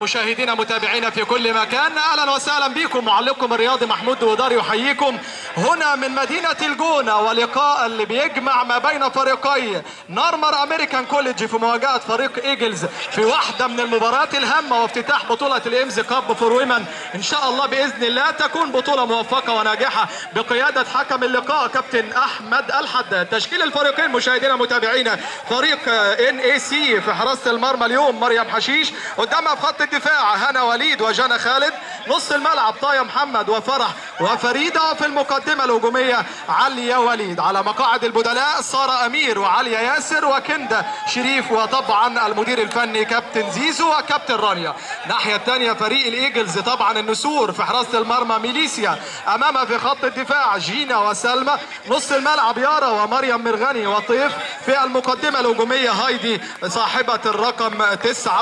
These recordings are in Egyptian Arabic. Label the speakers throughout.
Speaker 1: مشاهدينا متابعينا في كل مكان اهلا وسهلا بكم معلقكم الرياضي محمود ودار يحييكم هنا من مدينه الجونه ولقاء اللي بيجمع ما بين فريقي نارمر امريكان كوليدج في مواجهه فريق ايجلز في واحده من المباريات الهامه وافتتاح بطوله الامز كاب فور ويمن ان شاء الله باذن الله تكون بطوله موفقه وناجحه بقياده حكم اللقاء كابتن احمد الحداد تشكيل الفريقين مشاهدينا متابعينا فريق ان اي سي في حراسه المرمى اليوم مريم حشيش قدامها في خط الدفاع هنا وليد وجانا خالد نص الملعب طايا محمد وفرح وفريده وفي المقدمه الهجوميه عليا وليد على مقاعد البدلاء ساره امير وعليا ياسر وكنده شريف وطبعا المدير الفني كابتن زيزو وكابتن رانيا الناحيه الثانيه فريق الايجلز طبعا النسور في حراسه المرمى ميليسيا امامها في خط الدفاع جينا وسلمى نص الملعب يارا ومريم مرغني وطيف في المقدمه الهجوميه هايدي صاحبه الرقم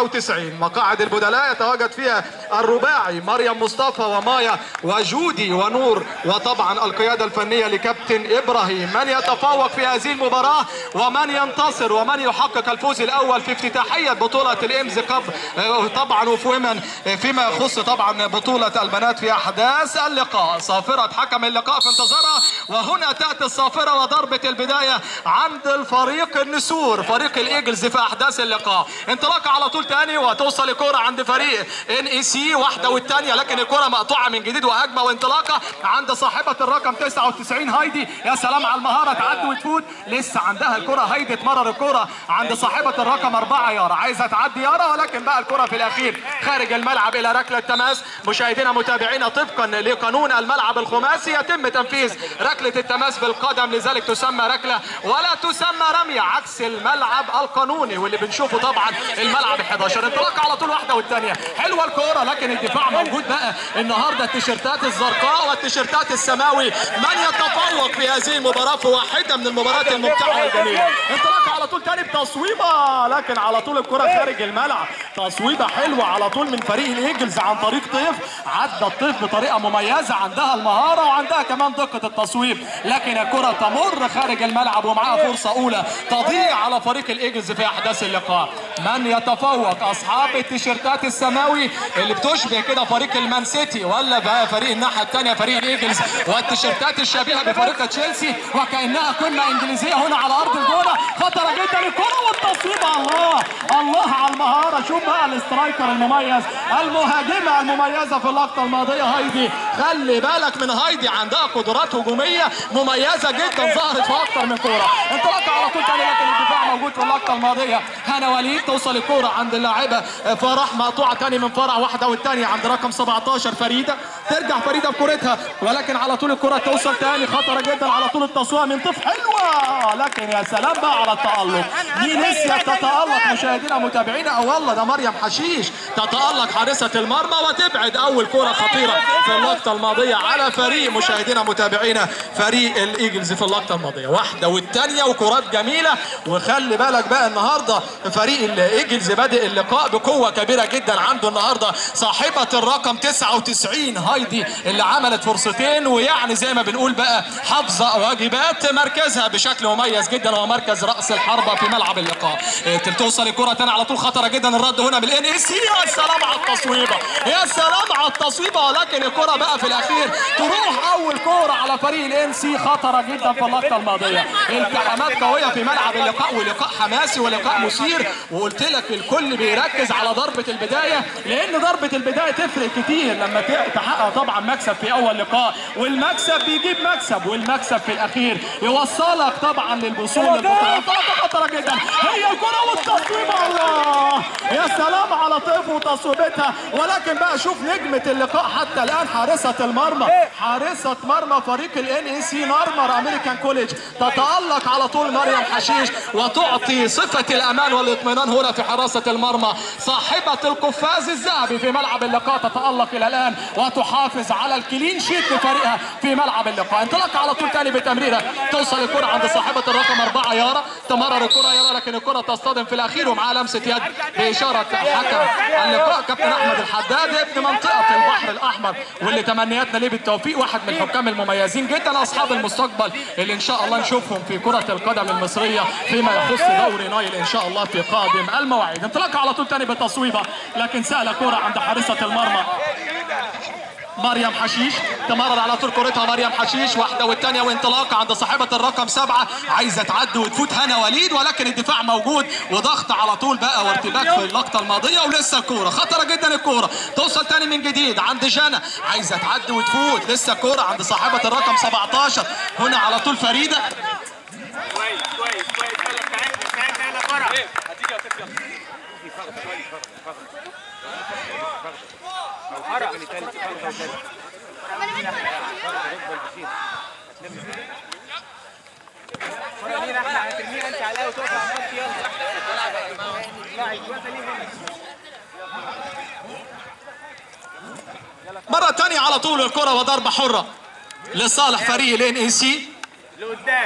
Speaker 1: 99 مقاعد البدلاء يتواجد فيها الرباعي مريم مصطفى ومايا وجودي ونور وطبعا القياده الفنيه لكابتن ابراهيم من يتفوق في هذه المباراه ومن ينتصر ومن يحقق الفوز الاول في افتتاحيه بطوله الامز كاب طبعا وفي ومن فيما يخص طبعا بطوله البنات في احداث اللقاء صافره حكم اللقاء في انتظارها وهنا تاتي الصافره وضربه البدايه عند الفريق النسور فريق الايجلز في احداث اللقاء انطلاقه على طول تاني وتوصل الكره عند فريق ان اي سي واحده والثانيه لكن الكره مقطوعه من جديد وهجمه وانطلاقه عند صاحبه الرقم 99 هايدي يا سلام على المهاره تعدي وتفوت لسه عندها الكره هايدي تمرر الكره عند صاحبه الرقم 4 يارا عايزه تعدي يارا ولكن بقى الكره في الاخير خارج الملعب الى ركله تماس مشاهدينا متابعينا طبقا لقانون الملعب الخماسي يتم تنفيذ ركله التماس بالقدم لذلك تسمى ركله ولا تسمى رميه عكس الملعب القانوني واللي بنشوفه طبعا الملعب 11 انطلاق على طول واحده والثانيه حلوه الكوره لكن الدفاع موجود بقى النهارده التيشيرتات الزرقاء والتيشيرتات السماوي من يتفوق في هذه المباراه في واحده من المباريات الممتعه والجميله انطلاق على طول تاني بتصويبه لكن على طول الكره خارج الملعب تصويبه حلوه على طول من فريق الايجلز عن طريق طيف عدى الطيف بطريقه مميزه عندها المهاره وعندها كمان دقه التصويب لكن الكره تمر خارج الملعب ومعاها فرصه اولى تضيع على فريق الايجلز في احداث اللقاء من يتفوق اصحاب التيشيرتات السماوي اللي بتشبه كده فريق المان سيتي ولا بقى فريق الناحيه الثانيه فريق الايجلز والتيشيرتات الشبيهه بفريق تشيلسي وكانها قمه انجليزيه هنا على ارض الجونه خطره جدا الكره والتصويب الله الله على المهاره شوف بقى الاسترايكر المميز المهاجمه المميزه في اللقطه الماضيه هايدي خلي بالك من هايدي عندها قدرات هجوميه مميزه جدا ظهرت في اكتر من كوره انطلاق على طول تاني لكن الدفاع موجود في اللقطه الماضيه هنا وليد توصل الكوره عند اللاعبه فرح مقطوعه تاني من فرع واحده والثانيه عند رقم 17 فريده ترجع فريده بكورتها ولكن على طول الكره توصل تاني خطره جدا على طول التصوير من طف حلوه لكن يا سلام بقى على التالق دي نسيت تتالق مشاهدينا متابعينا او والله ده مريم حشيش تتالق حارسه المرمى وتبعد اول كره خطيره في اللقطه الماضيه على فريق مشاهدينا متابعينا فريق الايجلز في اللقطه الماضيه واحده والثانيه وكرات جميله وخلي بالك بقى النهارده فريق الايجلز بادئ اللقاء بقوه كبيره جدا عنده النهارده صاحبه الرقم 99 هايدي اللي عملت فرصتين ويعني زي ما بنقول بقى حافظه واجبات مركزها بشكل مميز جدا وهو مركز راس الحربه في ملعب اللقاء توصل الكره تاني على طول خطره جدا الرد هنا بالان اس يا سلام على التصويبه يا سلام على التصويبه ولكن الكره بقى في الاخير تروح اول كوره على فريق الان سي خطره جدا في اللقطه الماضيه التحامات قويه في ملعب اللقاء ولقاء حماسي ولقاء مثير وقلت لك الكل بيركز على ضربه البدايه لان ضربه البدايه تفرق كتير لما تحقق طبعا مكسب في اول لقاء والمكسب بيجيب مكسب والمكسب في الاخير يوصلك طبعا للوصول للبطوله خطره جدا هي الكره والتصويبه الله يا سلام على طيف وتصويبتها ولكن بقى شوف نجمه اللقاء حتى الان حارسه المرمى حارسه مرمى فريق الان اي سي نارمر امريكان كوليدج تتالق على طول مريم حشيش وتعطي صفه الامان والاطمئنان هنا في حراسه المرمى صاحبه القفاز الذهبي في ملعب اللقاء تتالق الى الان وتحافظ على الكلين شيت لفريقها في ملعب اللقاء انطلاق على طول تاني بتمريره توصل الكره عند صاحبه الرقم أربعة يارا تمرر الكره يارا لكن الكره تصطدم في الاخير ومعاه لمسه يد باشاره حكم اللقاء كابتن احمد الحداد ابن منطقه البحر الاحمر واللي تمنياتنا ليه بالتوفيق واحد من الحكام المميزين جدا اصحاب المستقبل اللي ان شاء الله نشوفهم في كره القدم المصريه فيما يخص دوري نايل ان شاء الله في قادم المواعيد انطلاق على طول تاني بالتصويبه لكن سهله كره عند حارسه المرمى مريم حشيش تمرر على طول كورتها مريم حشيش واحده والثانيه وانطلاقه عند صاحبه الرقم سبعه عايزه تعدي وتفوت هنا وليد ولكن الدفاع موجود وضغط على طول بقى وارتباك في اللقطه الماضيه ولسه الكوره خطره جدا الكوره توصل تاني من جديد عند جنى عايزه تعدي وتفوت لسه الكوره عند صاحبه الرقم 17 هنا على طول فريده
Speaker 2: كويس كويس كويس يلا بتاعتنا بتاعتنا يلا فرح لينا احنا هترميها انت عليها وتقف على الماتش يلا لا الجوازه ليه هنا
Speaker 1: مره ثانيه على طول الكره وضربه حره لصالح فريق الان اي سي
Speaker 2: لقدام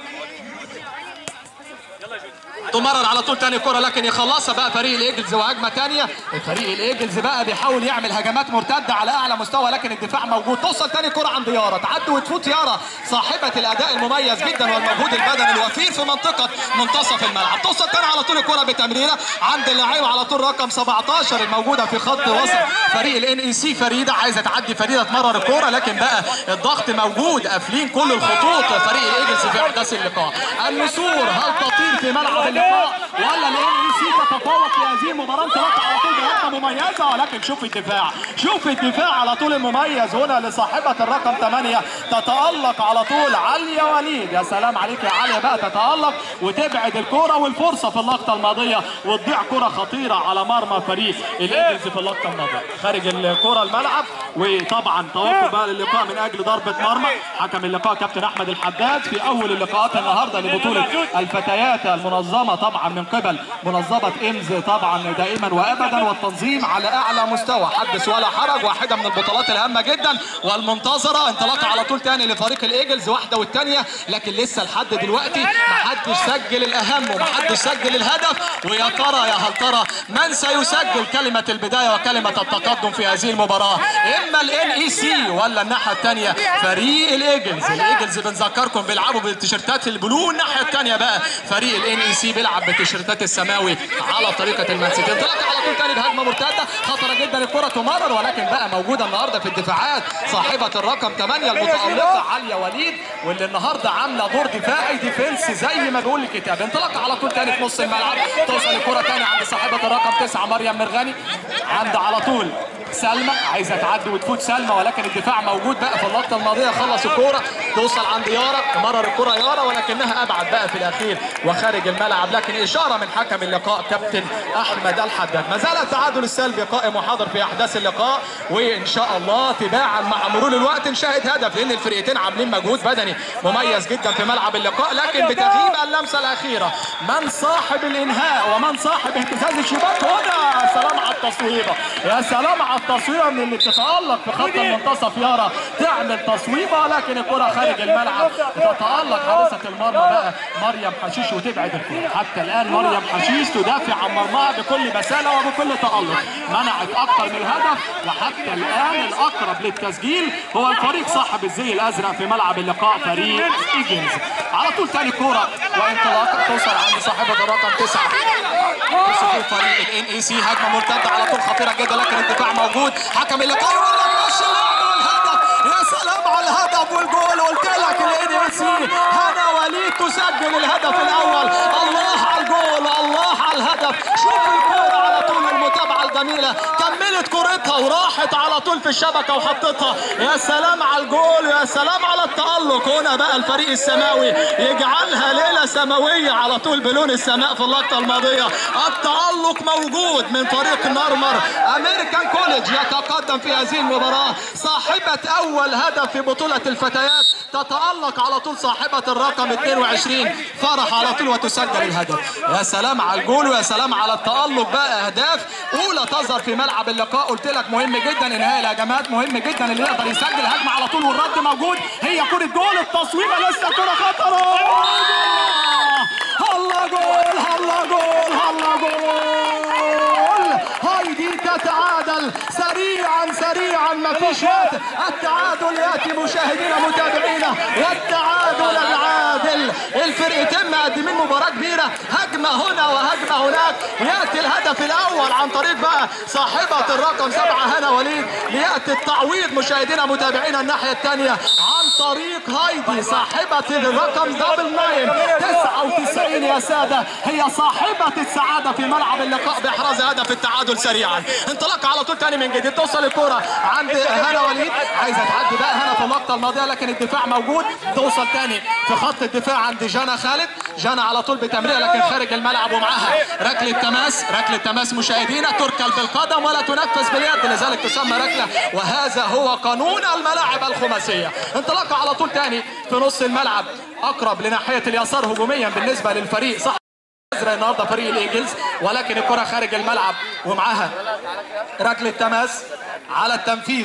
Speaker 1: تمرر على طول تاني كرة لكن يخلصها بقى فريق الايجلز وهجمة تانية فريق الايجلز بقى بيحاول يعمل هجمات مرتدة على اعلى مستوى لكن الدفاع موجود توصل تاني كرة عند يارا تعدي وتفوت يارا صاحبة الاداء المميز جدا والمجهود البدني الوفير في منطقة منتصف الملعب توصل تاني على طول الكرة بتمريرة عند اللعيبة على طول رقم 17 الموجودة في خط وسط فريق الان اي سي فريدة عايزة تعدي فريدة تمرر الكرة لكن بقى الضغط موجود قافلين كل الخطوط فريق الايجلز في احداث اللقاء النسور هل تطير في ملعب اللقاء ولا الان اي سي تتفوق في هذه المباراه انطلاق على طول بهجمه مميزه ولكن شوف الدفاع شوف الدفاع على طول المميز هنا لصاحبه الرقم 8 تتالق على طول عليا وليد يا سلام عليك يا عليا بقى تتالق وتبعد الكره والفرصه في اللقطه الماضيه وتضيع كره خطيره على مرمى فريق الايجلز في اللقطه الماضيه خارج الكره الملعب وطبعا توقف بقى للقاء من اجل ضربه مرمى حكم اللقاء كابتن احمد الحداد في اول اللقاءات النهارده لبطوله الفتيات المنظمه طبعا من قبل منظمه امز طبعا دائما وابدا والتنظيم على اعلى مستوى حدث ولا حرج واحده من البطولات الهامه جدا والمنتظره انطلاق على طول تاني لفريق الايجلز واحده والثانيه لكن لسه لحد دلوقتي ما حدش سجل الاهم وما حدش سجل الهدف ويا ترى يا هل ترى من سيسجل كلمه البدايه وكلمه التقدم في هذه المباراه اما الان اي سي ولا الناحيه الثانيه فريق الايجلز الايجلز بنذكركم بيلعبوا بالتيشيرتات البلو الناحيه الثانيه بقى فريق الان اي سي بيلعب بالتيشيرتات السماوي على طريقه المانسيتي انطلاق على طول تاني بهجمه مرتده خطره جدا الكره تمرر ولكن بقى موجوده النهارده في الدفاعات صاحبه الرقم 8 المتالقه عليا وليد واللي النهارده عامله دور دفاعي ديفنس زي ما بيقول الكتاب انطلاق على طول تاني في نص الملعب توصل الكره تاني عند صاحبه الرقم 9 مريم مرغني عند على طول سلمى عايزه تعدي وتفوت سلمى ولكن الدفاع موجود بقى في اللقطه الماضيه خلص الكوره توصل عند يارا تمرر الكره يارا ولكنها ابعد بقى في الاخير وخارج الملعب لكن اشاره من حكم اللقاء كابتن احمد الحداد ما زال التعادل السلبي قائم وحاضر في احداث اللقاء وان شاء الله تباعا مع مرور الوقت نشاهد هدف لان الفرقتين عاملين مجهود بدني مميز جدا في ملعب اللقاء لكن بتغيب اللمسه الاخيره من صاحب الانهاء ومن صاحب اهتزاز الشباك هنا يا سلام على التصويبه يا سلام على التصويبه من اللي تتالق في خط المنتصف يارا تعمل تصويبه لكن الكره خارج الملعب تتالق حارسه المرمى بقى مريم حشيش وتبعد الكره حتى الان مريم حشيش تدافع عن مرماها بكل بساله وبكل تالق منعت اكثر من هدف وحتى الان الاقرب للتسجيل هو الفريق صاحب الزي الازرق في ملعب اللقاء فريق ايجلز على طول تاني كوره وانطلاقه توصل عند صاحبه الرقم تسعه وصفوف فريق الان اي سي هجمه مرتده على طول خطيره جدا لكن الدفاع موجود حكم اللقاء يقول لك مش الهدف يا سلام على الهدف والجول قلت لك الان اي سي هنا وليد تسجل الهدف الاول الله على الجول الله على الهدف شوف الكوره على طول المتابعه الجميله كملت كورتها وراحت على طول في الشبكه وحطتها يا سلام على الجول يا سلام على التالق هنا بقى الفريق السماوي يجعلها ليله سماويه على طول بلون السماء في اللقطه الماضيه التالق موجود من فريق نارمر امريكان كوليدج يتقدم في هذه المباراه صاحبه اول هدف في بطوله الفتيات تتالق على طول صاحبه الرقم 22 فرح على طول وتسجل الهدف يا سلام على الجول ويا سلام على التالق بقى اهداف اولى تظهر في ملعب اللقاء قلت لك مهم جدا انهاء الهجمات مهم جدا اللي يقدر يسجل هجمه على طول والرد موجود هي كره جول التصويبه لسه كره خطره هلا جول هلا جول هلا جول هايدي تتعادل التعادل سريعا سريعا ما فيش وقت التعادل ياتي مشاهدينا متابعينا والتعادل العادل الفرقتين مقدمين مباراه كبيره هجمه هنا وهجمه هناك ياتي الهدف الاول عن طريق بقى صاحبه الرقم سبعه هنا وليد لياتي التعويض مشاهدينا متابعينا الناحيه الثانيه عن طريق هايدي صاحبه الرقم دبل ناين 99 يا ساده هي صاحبه السعاده في ملعب اللقاء باحراز هدف التعادل سريعا انطلاق على طول تاني من جديد توصل الكره عند هنا وليد عايزه تعدي بقى هنا في اللقطه الماضيه لكن الدفاع موجود توصل تاني في خط الدفاع عند جانا خالد جانا على طول بتمريره لكن خارج الملعب ومعاها ركله تماس ركله تماس مشاهدينا تركل بالقدم ولا تنفذ باليد لذلك تسمى ركله وهذا هو قانون الملاعب الخماسيه انطلاق على طول تاني في نص الملعب اقرب لناحيه اليسار هجوميا بالنسبه للفريق صح ازرق النهارده فريق الايجلز ولكن الكره خارج الملعب ومعاها ركله تماس على التنفيذ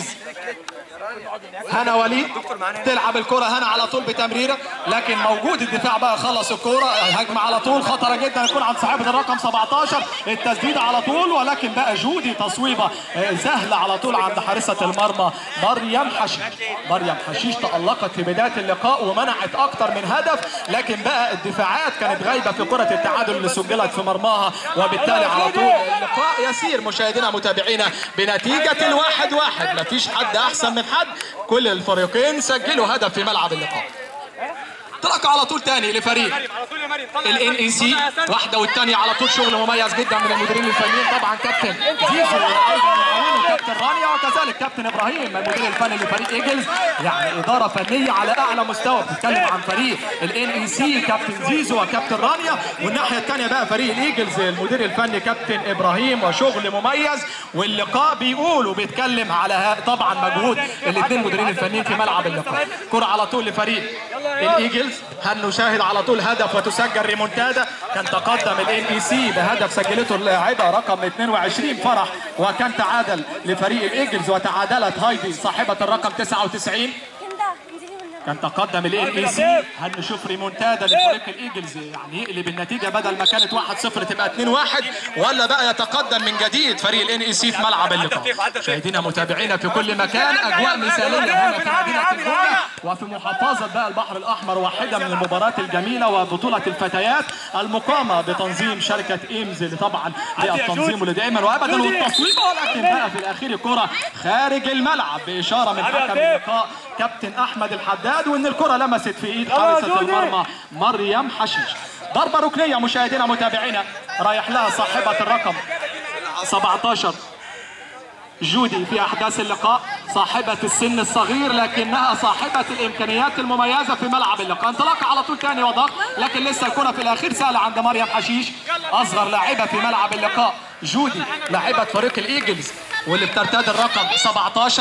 Speaker 1: هنا وليد تلعب الكرة هنا على طول بتمريرة لكن موجود الدفاع بقى خلص الكرة هجمة على طول خطرة جدا يكون عند صاحبة الرقم 17 التسديد على طول ولكن بقى جودي تصويبة سهلة على طول عند حارسة المرمى مريم حشيش مريم حشيش تألقت في بداية اللقاء ومنعت أكتر من هدف لكن بقى الدفاعات كانت غايبة في كرة التعادل اللي سجلت في مرماها وبالتالي على طول اللقاء يسير مشاهدينا متابعينا بنتيجة الواحد واحد مفيش حد أحسن من حد كل الفريقين سجلوا هدف في ملعب اللقاء انطلاق على طول تاني لفريق
Speaker 2: على طول يا مريم طلع
Speaker 1: الان اي سي واحده والثانيه على طول شغل مميز جدا من المديرين الفنيين طبعا كابتن زيزو وايضا معاون وكابتن رانيا وكذلك كابتن ابراهيم المدير الفني لفريق ايجلز يعني اداره فنيه على اعلى مستوى بتتكلم عن فريق الان اي سي كابتن زيزو وكابتن رانيا والناحيه الثانيه بقى فريق الايجلز المدير الفني كابتن ابراهيم وشغل مميز واللقاء بيقول وبيتكلم على ها- طبعا مجهود الاثنين مديرين الفنيين في ملعب اللقاء كره على طول لفريق الايجلز هل نشاهد على طول هدف وتسجل ريمونتادا كان تقدم الان اي سي بهدف سجلته اللاعبه رقم 22 فرح وكان تعادل لفريق الايجلز وتعادلت هايدي صاحبه الرقم 99
Speaker 3: كندا انزلي والنبي
Speaker 1: كان تقدم الاي اي سي هل نشوف ريمونتادا لفريق الايجلز يعني يقلب النتيجه بدل ما كانت 1-0 تبقى 2-1 ولا بقى يتقدم من جديد فريق الان اي سي في ملعب اللقاء مشاهدينا متابعينا في كل مكان اجواء مثاليه هنا في مدينه الجونه وفي محافظه بقى البحر الاحمر واحده من المباريات الجميله وبطوله الفتيات المقامه بتنظيم شركه ايمز اللي طبعا للتنظيم اللي دائما وابدا والتصويب ولكن بقى في الاخير الكره خارج الملعب باشاره من حكم اللقاء كابتن احمد الحداد وان الكره لمست في ايد حارسه المرمى مريم حشيش ضربه ركنيه مشاهدينا متابعينا رايح لها صاحبه الرقم 17 جودي في احداث اللقاء صاحبة السن الصغير لكنها صاحبة الامكانيات المميزة في ملعب اللقاء انطلاق على طول تاني وضغط لكن لسه الكرة في الاخير سهلة عند مريم حشيش اصغر لاعبة في ملعب اللقاء جودي لاعبة فريق الايجلز واللي بترتدي الرقم 17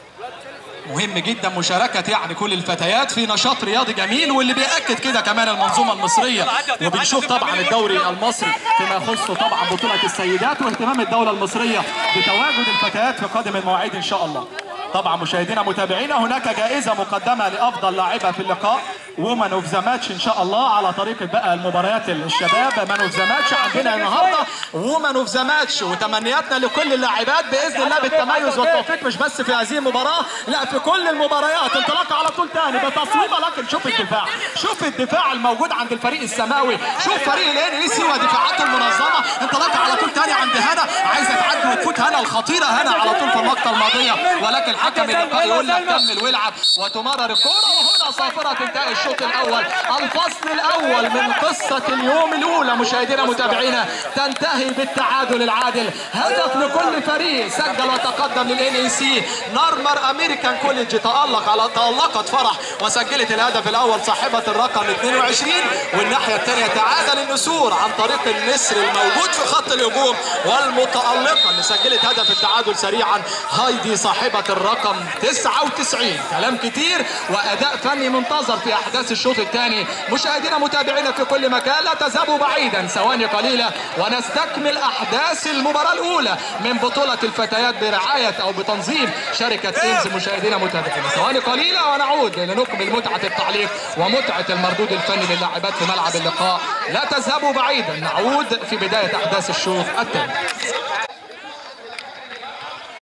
Speaker 1: مهم جدا مشاركة يعني كل الفتيات في نشاط رياضي جميل واللي بيأكد كده كمان المنظومة المصرية وبنشوف طبعا الدوري المصري فيما يخص طبعا بطولة السيدات واهتمام الدولة المصرية بتواجد الفتيات في قادم المواعيد ان شاء الله طبعا مشاهدينا متابعينا هناك جائزة مقدمة لأفضل لاعبة في اللقاء وومن اوف ذا ماتش ان شاء الله على طريقة بقى المباريات الشباب مان اوف ذا ماتش عندنا النهارده وومن اوف ذا ماتش وتمنياتنا لكل اللاعبات باذن الله بالتميز والتوفيق مش بس في هذه المباراة لا في كل المباريات انطلاق على طول تاني بتصويبه لكن شوف الدفاع شوف الدفاع الموجود عند الفريق السماوي شوف فريق الان اي سي ودفاعاته المنظمه انطلاق على طول تاني عند هنا عايزه تعدي وتفوت هنا الخطيره هنا على طول في اللقطه الماضيه ولكن حكم اللقاء يقول لك كمل والعب وتمرر الكره وهنا صافره انتهى الشوط الاول الفصل الاول من قصه اليوم الاولى مشاهدينا متابعينا تنتهي بالتعادل العادل هدف لكل فريق سجل وتقدم للان اي سي نارمر امريكان كوليدج تالق على تالقت فرح وسجلت الهدف الاول صاحبه الرقم 22 والناحيه الثانيه تعادل النسور عن طريق النسر الموجود في خط الهجوم والمتالقه اللي سجلت هدف التعادل سريعا هايدي صاحبه الرقم 99 كلام كتير واداء فني منتظر في احداث الشوط الثاني مشاهدينا متابعينا في كل مكان لا تذهبوا بعيدا ثواني قليله ونستكمل احداث المباراه الاولى من بطوله الفتيات برعايه او بتنظيم شركه ايمز مشاهدينا متابعينا ثواني قليله ونعود لنكمل متعه التعليق ومتعه المردود الفني للاعبات في ملعب اللقاء لا تذهبوا بعيدا نعود في بدايه احداث الشوط الثاني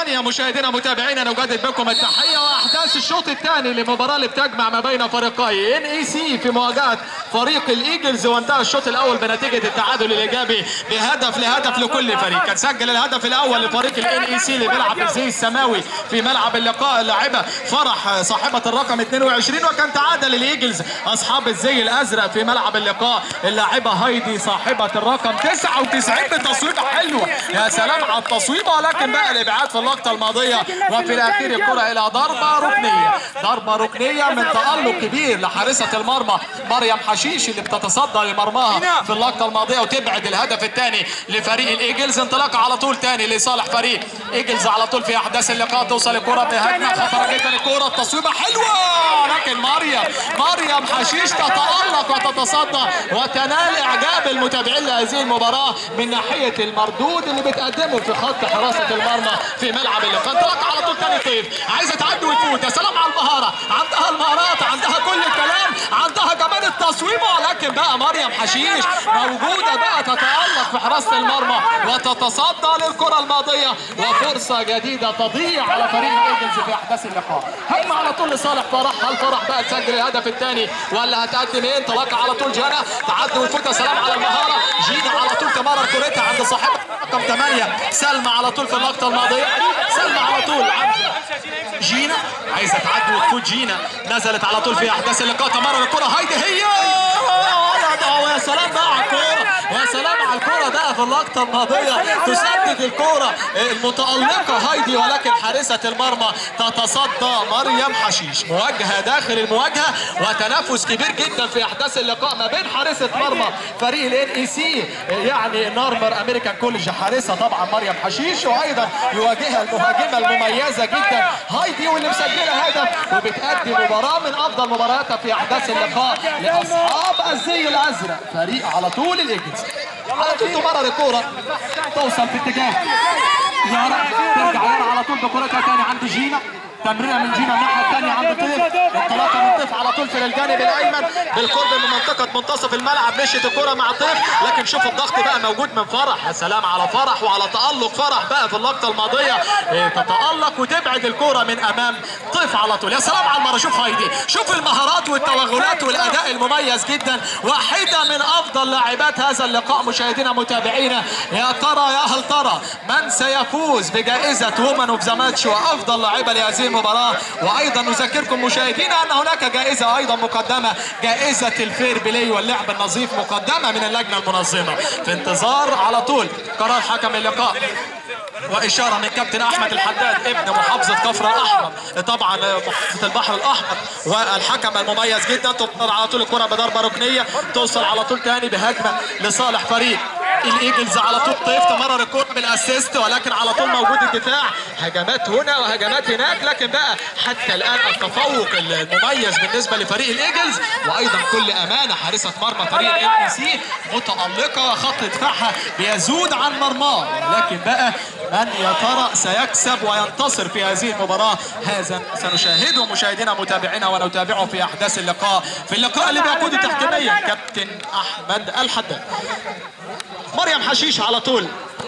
Speaker 1: ثانية مشاهدينا متابعينا نجدد بكم التحية واحداث الشوط الثاني لمباراة اللي بتجمع ما بين فريقي ان اي سي في مواجهة فريق الايجلز وانتهى الشوط الاول بنتيجة التعادل الايجابي بهدف لهدف لكل فريق كان سجل الهدف الاول لفريق الان اي سي اللي بيلعب بالزي السماوي في ملعب اللقاء اللاعبة فرح صاحبة الرقم 22 وكان تعادل الايجلز اصحاب الزي الازرق في ملعب اللقاء اللاعبة هايدي صاحبة الرقم 99 بتصويبة حلوة يا سلام على التصويبة ولكن بقى الابعاد في اللقطة الماضية وفي الاخير الكرة الى ضربة ركنية ضربة ركنية من تألق كبير لحارسة المرمى مريم حشيش اللي بتتصدى لمرماها في اللقطة الماضية وتبعد الهدف الثاني لفريق الايجلز انطلاقة على طول ثاني لصالح فريق ايجلز على طول في احداث اللقاء توصل الكرة بهجمة خطرة جدا الكرة التصويبة حلوة لكن مريم مريم حشيش تتألق وتتصدى وتنال اعجاب المتابعين لهذه المباراة من ناحية المردود اللي بتقدمه في خط حراسة المرمى في ملعب اللقاء انطلاق على طول تاني طيف عايزة تعدي وتفوت يا سلام على المهارة عندها المهارات عندها كل الكلام عندها كمان التصويبة ولكن بقى مريم حشيش موجودة بقى تتألق في حراسة المرمى وتتصدى للكرة الماضية وفرصة جديدة تضيع على فريق الايجلز في احداث اللقاء هجمة على طول لصالح فرح هل فرح بقى تسجل الهدف الثاني ولا هتقدم ايه انطلاقة على طول جانا تعدي وتفوت يا سلام على المهارة جينا على طول تمرر كورتها عند صاحبها رقم 8 سلمى على طول في اللقطة الماضية سلمى على طول عند جينا عايزه تعدي وتفوت جينا نزلت على طول في احداث اللقاء تمرر الكره هيدي هي يا سلام بقى على الكوره يا سلام على الكوره بقى في اللقطه الماضيه تسدد الكوره المتالقه هايدي ولكن حارسه المرمى تتصدى مريم حشيش مواجهه داخل المواجهه وتنافس كبير جدا في احداث اللقاء ما بين حارسه مرمى فريق الان اي سي يعني نارمر امريكان كوليدج حارسه طبعا مريم حشيش وايضا يواجهها المهاجمه المميزه جدا هايدي واللي مسجله هدف وبتأدي مباراه من افضل مبارياتها في احداث اللقاء لاصحاب الزي الازرق فريق على طول الايجلز على طول تمرر الكوره توصل في اتجاه يارا ترجع يارا على طول بكرتها تاني عند جينا تمريره من جينا الناحيه الثانيه عند طيف انطلاقه من طيف على طول في الجانب الايمن بالقرب من منطقه منتصف الملعب مشيت الكره مع طيف لكن شوف الضغط بقى موجود من فرح يا سلام على فرح وعلى تالق فرح بقى في اللقطه الماضيه إيه تتالق وتبعد الكره من امام طيف على طول يا سلام على المره شوف هايدي شوف المهارات والتوغلات والاداء المميز جدا واحده من افضل لاعبات هذا اللقاء مشاهدينا متابعينا يا ترى يا هل ترى من سيفوز بجائزه وومن اوف ذا ماتش وافضل لاعبه لهذه المباراة وايضا نذكركم مشاهدينا ان هناك جائزة ايضا مقدمة جائزة الفير بلاي واللعب النظيف مقدمة من اللجنة المنظمة في انتظار على طول قرار حكم اللقاء واشاره من كابتن احمد الحداد ابن محافظه كفر الاحمر طبعا محافظه البحر الاحمر والحكم المميز جدا تمر على طول الكره بضربه ركنيه توصل على طول تاني بهجمه لصالح فريق الايجلز على طول طيف تمرر الكره بالاسيست ولكن على طول موجود الدفاع هجمات هنا وهجمات هناك لكن بقى حتى الان التفوق المميز بالنسبه لفريق الايجلز وايضا كل امانه حارسه مرمى فريق الام سي متالقه وخط دفاعها بيزود عن مرماه لكن بقى من يا ترى سيكسب وينتصر في هذه المباراه هذا سنشاهده مشاهدينا متابعينا ونتابعه في احداث اللقاء في اللقاء اللي بيقود تحكيميا كابتن احمد الحداد مريم حشيش على طول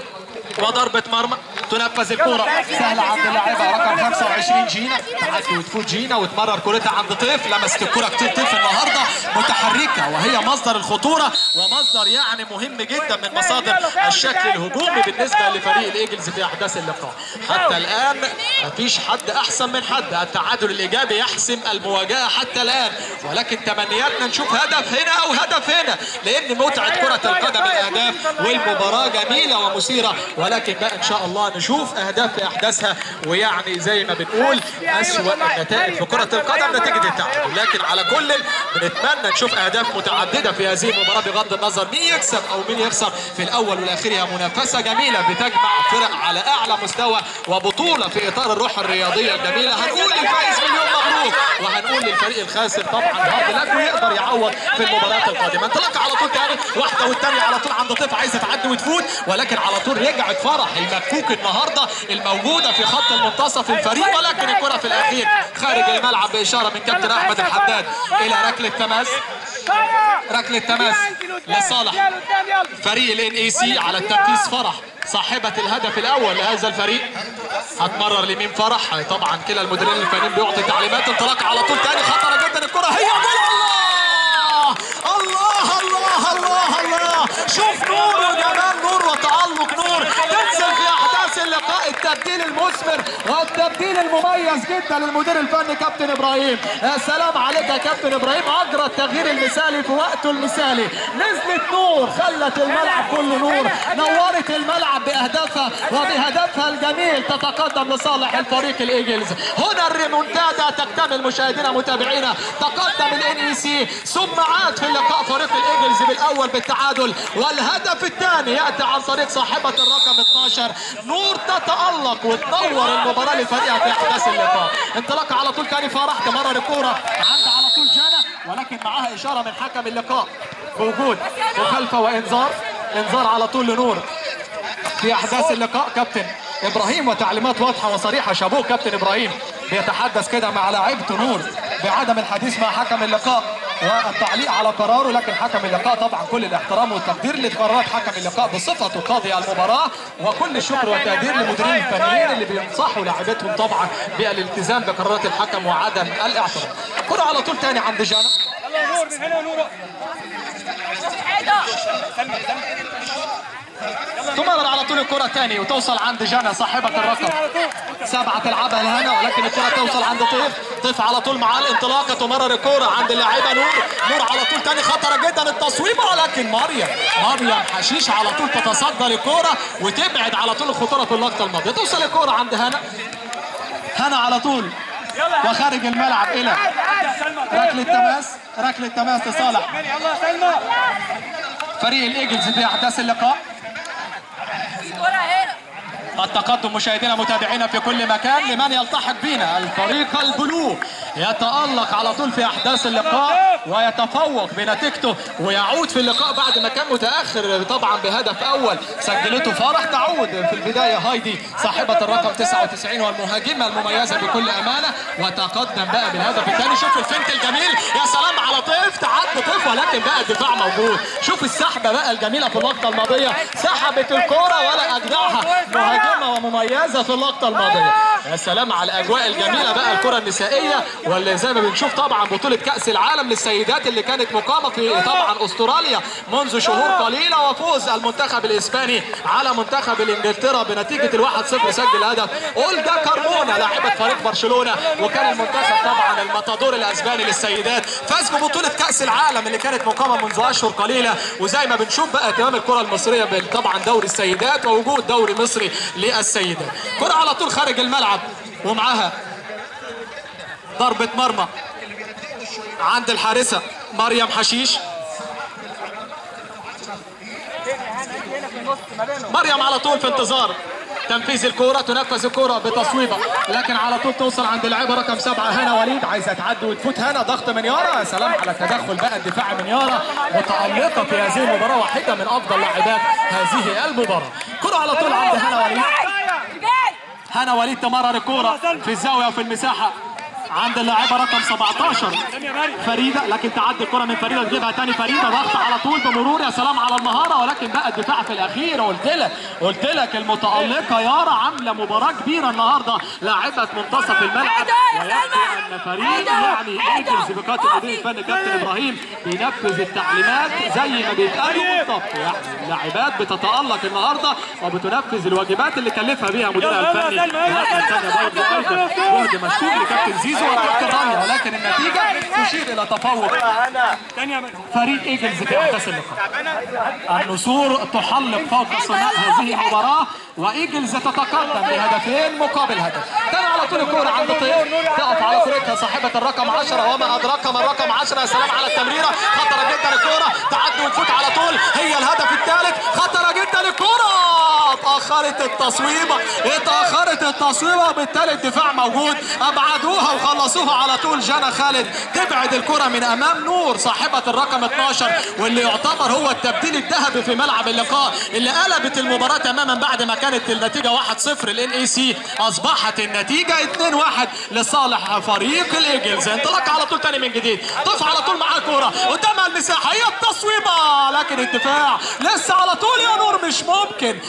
Speaker 1: وضربة مرمى تنفذ الكرة سهلة عند اللاعبة رقم 25 جينا تعدي وتفوت جينا وتمرر كرتها عند طيف لمست الكرة كتير طيف النهاردة متحركة وهي مصدر الخطورة ومصدر يعني مهم جدا من مصادر الشكل الهجومي بالنسبة لفريق الايجلز في احداث اللقاء حتى الان مفيش حد احسن من حد التعادل الايجابي يحسم المواجهة حتى الان ولكن تمنياتنا نشوف هدف هنا او هدف هنا لان متعة كرة القدم الاهداف والمباراة جميلة ومثيرة ولكن بقى ان شاء الله نشوف اهداف في احداثها ويعني زي ما بنقول اسوأ النتائج في كرة القدم نتيجة التعادل لكن على كل بنتمنى نشوف اهداف متعددة في هذه المباراة بغض النظر مين يكسب او مين يخسر في الاول والاخير هي منافسة جميلة بتجمع فرق على اعلى مستوى وبطولة في اطار الروح الرياضية الجميلة هنقول للفائز مليون مبروك وهنقول للفريق الخاسر طبعا هارد لك ويقدر يعوض في المباريات القادمة انطلاق على طول تاني واحدة والتانية على طول عند طيف عايزة تعدي وتفوت ولكن على طول رجعت فرح المكوك النهارده الموجوده في خط المنتصف الفريق ولكن الكره في الاخير خارج الملعب باشاره من كابتن احمد الحداد الى ركله تماس ركله تماس لصالح فريق الان اي سي على التنفيذ فرح صاحبة الهدف الأول لهذا الفريق هتمرر لمين فرح طبعا كلا المديرين الفنيين بيعطي تعليمات انطلاق على طول تاني خطرة جدا الكرة هي جول الله الله الله الله الله شوف نور وجمال نور وتألق نور تنزل في أحداث اللقاء التبديل المثمر والتبديل المميز جدا للمدير الفني كابتن إبراهيم يا سلام عليك يا كابتن إبراهيم أجرى التغيير المثالي في وقته المثالي نزلت نور خلت الملعب كله نور نورت الملعب بأهدافها وبهدفها الجميل تتقدم لصالح الفريق الإيجلز هنا الريمونتادا تكتمل مشاهدينا متابعينا تقدم الان اي سي ثم عاد في اللقاء فريق الايجلز بالاول بالتعادل والهدف الثاني ياتي عن طريق صاحبه الرقم 12 نور تتالق وتنور المباراه لفريقها في احداث اللقاء انطلاق على طول تاني فرح تمرر الكوره عند على طول جانا ولكن معاها اشاره من حكم اللقاء بوجود مخالفه وانذار انذار على طول لنور في احداث اللقاء كابتن ابراهيم وتعليمات واضحه وصريحه شابوه كابتن ابراهيم بيتحدث كده مع لاعيبته نور بعدم الحديث مع حكم اللقاء والتعليق على قراره لكن حكم اللقاء طبعا كل الاحترام والتقدير لقرارات حكم اللقاء بصفته قاضي المباراه وكل الشكر والتقدير للمديرين الفنيين اللي بينصحوا لاعيبتهم طبعا بالالتزام بقرارات الحكم وعدم الاعتراض. كره على طول تاني عند جانا
Speaker 2: يلا نور من هنا نور
Speaker 1: تمرر على طول الكرة تاني وتوصل عند جانا صاحبة الرقم سبعة تلعبها لهنا ولكن الكرة توصل عند طيف طيف على طول مع الانطلاقة تمرر الكرة عند اللاعبة نور نور على طول تاني خطرة جدا التصويبة ولكن مريم مريم حشيش على طول تتصدى للكرة وتبعد على طول الخطورة في اللقطة الماضية توصل الكرة عند هنا هنا على طول وخارج الملعب إلى ركلة تماس ركلة تماس لصالح
Speaker 2: يلا سلمى
Speaker 1: فريق الإيجلز في أحداث اللقاء التقدم مشاهدينا متابعينا في كل مكان لمن يلتحق بنا الفريق البلو يتألق على طول في أحداث اللقاء ويتفوق بنتيجته ويعود في اللقاء بعد ما كان متأخر طبعا بهدف أول سجلته فرح تعود في البداية هايدي صاحبة الرقم 99 والمهاجمة المميزة بكل أمانة وتقدم بقى بالهدف الثاني شوف الفنت الجميل يا سلام على طيف تعدي طيف ولكن بقى الدفاع موجود شوف السحبة بقى الجميلة في اللقطة الماضية سحبت الكرة ولا أجدعها مهاجمة ومميزة في اللقطة الماضية يا سلام على الأجواء الجميلة بقى الكرة النسائية واللي زي ما بنشوف طبعا بطولة كأس العالم للسيدات اللي كانت مقامة في طبعا أستراليا منذ شهور قليلة وفوز المنتخب الإسباني على منتخب الإنجلترا بنتيجة الواحد صفر سجل هدف أولجا كارمونا لاعبة فريق برشلونة وكان المنتخب طبعا الماتادور الأسباني للسيدات فاز ببطولة كأس العالم اللي كانت مقامة منذ أشهر قليلة وزي ما بنشوف بقى اهتمام الكرة المصرية بال- طبعا دوري السيدات ووجود دوري مصري للسيدات كرة على طول خارج الملعب ومعاها ضربة مرمى عند الحارسة مريم حشيش
Speaker 2: هنا في النص ما بينهم
Speaker 1: مريم على طول في انتظار تنفيذ الكرة تنفذ الكرة بتصويبة لكن على طول توصل عند اللاعبة رقم سبعة هنا وليد عايزة تعدي وتفوت هنا ضغط من يارا يا سلام على التدخل بقى الدفاعي من يارا متألقة في هذه المباراة واحدة من أفضل لاعبات هذه المباراة كرة على طول عند هنا وليد هنا وليد تمرر الكرة في الزاوية وفي المساحة عند اللاعبة رقم 17 فريدة لكن تعدي الكرة من فريدة تجيبها تاني فريدة ضغط على طول بمرور يا سلام على المهارة ولكن بقى الدفاع في الأخير قلت لك قلت لك المتألقة يارا عاملة مباراة كبيرة النهاردة لاعبة منتصف الملعب ويبدو أن فريق يعني ايجلز بقيادة المدير الفني كابتن إبراهيم بينفذ التعليمات زي ما بيتقالوا بالضبط يعني اللاعبات بتتألق النهارده وبتنفذ الواجبات اللي كلفها بيها مديرها الفني الناحية الثانية برضه أيضا جهد مشكور لكابتن زيزو وكابتن رانيا ولكن النتيجة تشير إلى تفوق فريق ايجلز في احداث اللقاء النسور تحلق فوق صناع هذه المباراة وايجلز تتقدم بهدفين مقابل هدف تاني على طول الكورة عند طيب تقف على طريقها صاحبة الرقم 10 وما أدراك ما الرقم 10 يا سلام على التمريرة خطرة جدا الكورة تعدي وتفوت على طول هي الهدف الثالث خطرة جدا الكورة اتأخرت التصويبة اتأخرت التصويبة وبالتالي الدفاع موجود أبعدوها وخلصوها على طول جانا خالد تبعد الكرة من أمام نور صاحبة الرقم 12 واللي يعتبر هو التبديل الذهبي في ملعب اللقاء اللي قلبت المباراة تماما بعد ما كانت النتيجة 1-0 للان اي سي أصبحت النتيجة 2-1 لصالح فريق الايجلز انطلاق على طول تاني من جديد طف على طول معاه كورة قدامها المساحة هي التصويبة لكن الدفاع لسه على طول يا نور مش ممكن مش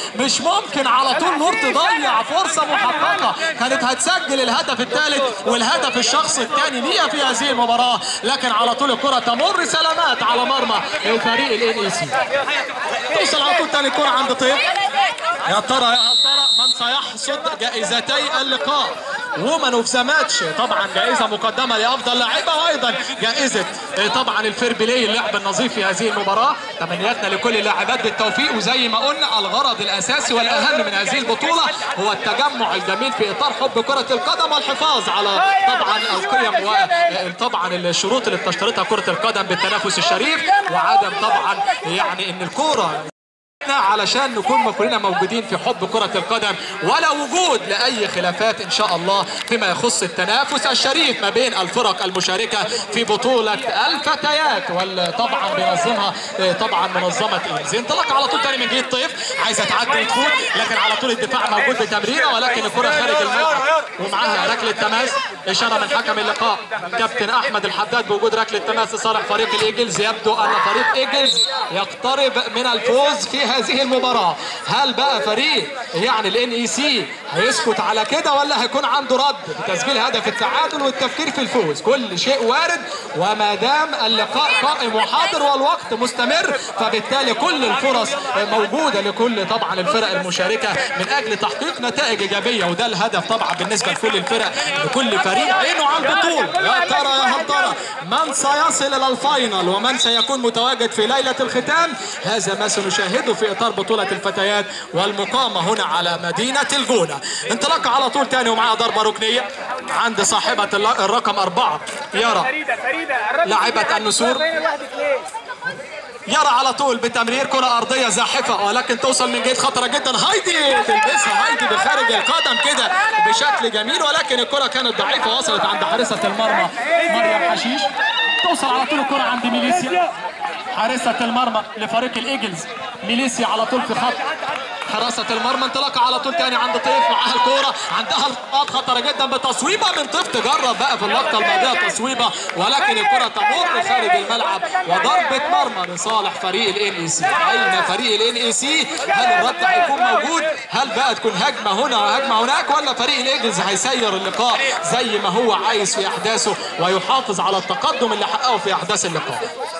Speaker 1: ممكن على طول نور تضيع فرصه محققه كانت هتسجل الهدف الثالث والهدف الشخص الثاني ليها في هذه المباراه لكن على طول الكره تمر سلامات على مرمى الفريق الان اي سي توصل على طول ثاني كره عند طيب يا ترى يا هل ترى من سيحصد جائزتي اللقاء وومن اوف ذا ماتش طبعا جائزه مقدمه لافضل لاعبه وايضا جائزه آه، طبعا الفير بلاي اللعب النظيف في هذه المباراه تمنياتنا لكل اللاعبات بالتوفيق وزي ما قلنا الغرض الاساسي والاهم من هذه البطوله هو التجمع الجميل في اطار حب كره القدم والحفاظ على طبعا القيم وطبعا الشروط اللي بتشترطها كره القدم بالتنافس الشريف وعدم طبعا يعني ان الكوره علشان نكون كلنا موجودين في حب كرة القدم ولا وجود لأي خلافات إن شاء الله فيما يخص التنافس الشريف ما بين الفرق المشاركة في بطولة الفتيات وطبعا بينظمها آه، طبعا منظمة إيمز انطلاق على طول تاني من جديد طيف عايزة تعدي وتفوت لكن على طول الدفاع موجود بتمريرة ولكن الكرة خارج الملعب ومعاها ركلة تماس إشارة من حكم اللقاء كابتن أحمد الحداد بوجود ركلة تماس لصالح فريق الإيجلز يبدو أن فريق إيجلز يقترب من الفوز في هذه المباراة هل بقى فريق يعني الان اي سي هيسكت على كده ولا هيكون عنده رد بتسجيل هدف التعادل والتفكير في الفوز كل شيء وارد وما دام اللقاء قائم وحاضر والوقت مستمر فبالتالي كل الفرص موجودة لكل طبعا الفرق المشاركة من اجل تحقيق نتائج ايجابية وده الهدف طبعا بالنسبة لكل الفرق لكل فريق عينه على البطولة يا ترى يا هل ترى من سيصل الى الفاينل ومن سيكون متواجد في ليلة الختام هذا ما سنشاهده في اطار بطولة الفتيات والمقامة هنا على مدينة الجونة انطلاق على طول تاني ومعها ضربة ركنية عند صاحبة الل- الرقم أربعة يارا
Speaker 2: فريده فريده الراجل
Speaker 1: لاعبة النسور.
Speaker 2: باين لوحدك ليه؟
Speaker 1: يرى على طول بتمرير كرة أرضية زاحفة ولكن توصل من جهة خطرة جدا هايدي تلبسها هايدي بخارج القدم كده بشكل جميل ولكن الكرة كانت ضعيفة وصلت عند حارسة المرمى مريم حشيش توصل على طول الكرة عند ميليسيا حارسة المرمى لفريق الإيجلز ميليسيا على طول في خط حراسة المرمى انطلاقة على طول تاني عند طيف معاها الكورة عندها الخطوات خطرة جدا بتصويبة من طيف تجرب بقى في اللقطة الماضية تصويبة ولكن الكرة تمر خارج الملعب وضربة مرمى لصالح فريق الان اي سي اين فريق الان اي سي هل الرد هيكون موجود هل بقى تكون هجمة هنا وهجمة هناك ولا فريق الايجلز هيسير اللقاء زي ما هو عايز في احداثه ويحافظ على التقدم اللي حققه في احداث اللقاء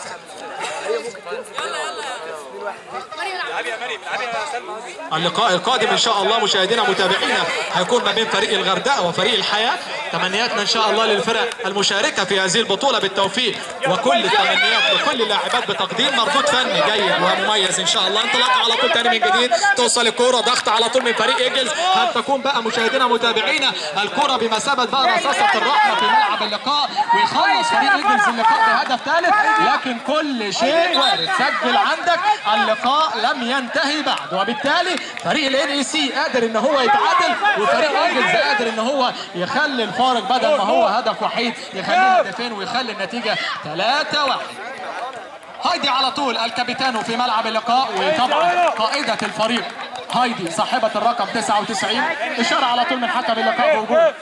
Speaker 1: اللقاء القادم ان شاء الله مشاهدينا متابعينا هيكون ما بين فريق الغردقه وفريق الحياه تمنياتنا ان شاء الله للفرق المشاركه في هذه البطوله بالتوفيق وكل التمنيات لكل اللاعبات بتقديم مردود فني جيد ومميز ان شاء الله انطلاق على طول تاني من جديد توصل الكوره ضغط على طول من فريق ايجلز هل تكون بقى مشاهدينا متابعينا الكوره بمثابه بقى رصاصه الرحمه في ملعب اللقاء ويخلص فريق ايجلز اللقاء بهدف ثالث لكن كل شيء وارد سجل عندك اللقاء لم ينتهي بعد وبالتالي فريق الان اي سي قادر ان هو يتعادل وفريق ايجلز قادر ان هو يخلي الفارق بدل ما هو هدف وحيد يخليه هدفين ويخلي النتيجه 3 1 هايدي على طول الكابيتانو في ملعب اللقاء وطبعا قائدة الفريق هايدي صاحبة الرقم 99 إشارة على طول من حكم اللقاء بوجود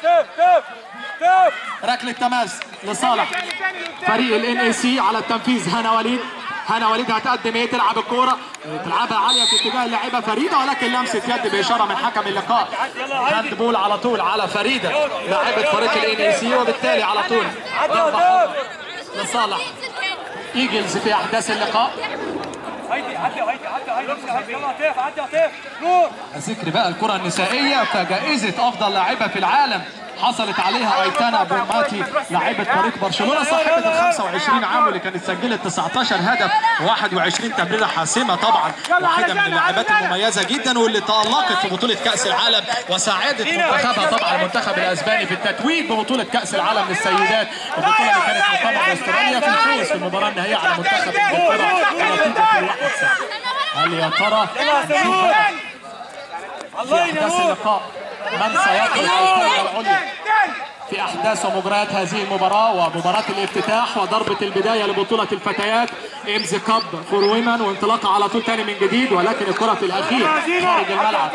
Speaker 1: ركلة تماس لصالح فريق الان اي سي على التنفيذ هنا وليد هنا وليد هتقدم ايه تلعب الكوره تلعبها عاليه في اتجاه اللاعبه فريده ولكن لمسه يد باشاره من حكم اللقاء هاند بول على طول على فريده لاعبه فريق الان اي سي وبالتالي على طول ضربه حرة لصالح ايجلز في احداث اللقاء
Speaker 2: هايدي عدي هايدي عدي هايدي هايدي يلا عطيف عدي عطيف نور
Speaker 1: ذكر بقى الكرة النسائية فجائزة أفضل لاعبة في العالم حصلت عليها ايتانا بوماتي لاعبة فريق برشلونة صاحبة ال 25 عام واللي كانت سجلت 19 هدف 21 تمريرة حاسمة طبعا واحدة من اللاعبات المميزة جدا واللي تألقت في بطولة كأس العالم وساعدت منتخبها طبعا المنتخب الاسباني في التتويج ببطولة كأس العالم للسيدات البطولة اللي كانت مقامة باستراليا في الفوز في المباراة النهائية على منتخب انجلترا بنتيجة 1-0 هل يا ترى هنشوف بقى في احداث اللقاء من سيقف الكره العليا في احداث ومجريات هذه المباراه ومباراه الافتتاح وضربه البدايه لبطوله الفتيات امز كاب فور ويمن وانطلاقه على طول تاني من جديد ولكن الكره في الاخير خارج الملعب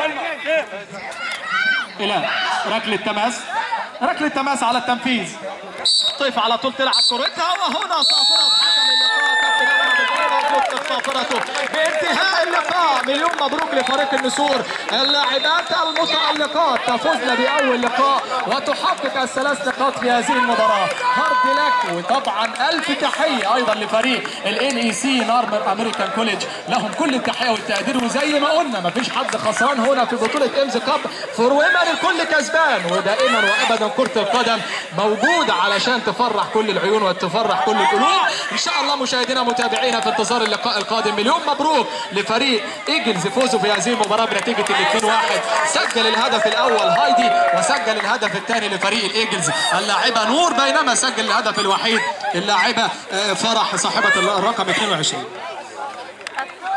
Speaker 1: الى ركله تماس ركله تماس على التنفيذ طيف على طول تلعب كرتها وهنا صافره حكم اللقاء كابتن احمد الجبر تطلق طاقرته بانتهاء اللقاء مليون مبروك لفريق النسور اللاعبات المتألقات تفوزن بأول لقاء وتحقق الثلاث نقاط في هذه المباراة هارد لك وطبعا ألف تحية أيضا لفريق ال اي سي نارمر امريكان كوليدج لهم كل التحية والتقدير وزي ما قلنا مفيش حد خسران هنا في بطولة امز كاب فور ويمن الكل كسبان ودائما وابدا كرة القدم موجودة علشان تفرح كل العيون وتفرح كل القلوب ان شاء الله مشاهدينا متابعينا في انتظار اللقاء القادم مليون مبروك لفريق ايجلز فوزوا في هذه المباراة بنتيجة ال 2-1 سجل الهدف الاول هايدي وسجل الهدف الثاني لفريق الايجلز اللاعبة نور بينما سجل الهدف الوحيد اللاعبة آه، فرح صاحبة الرقم 22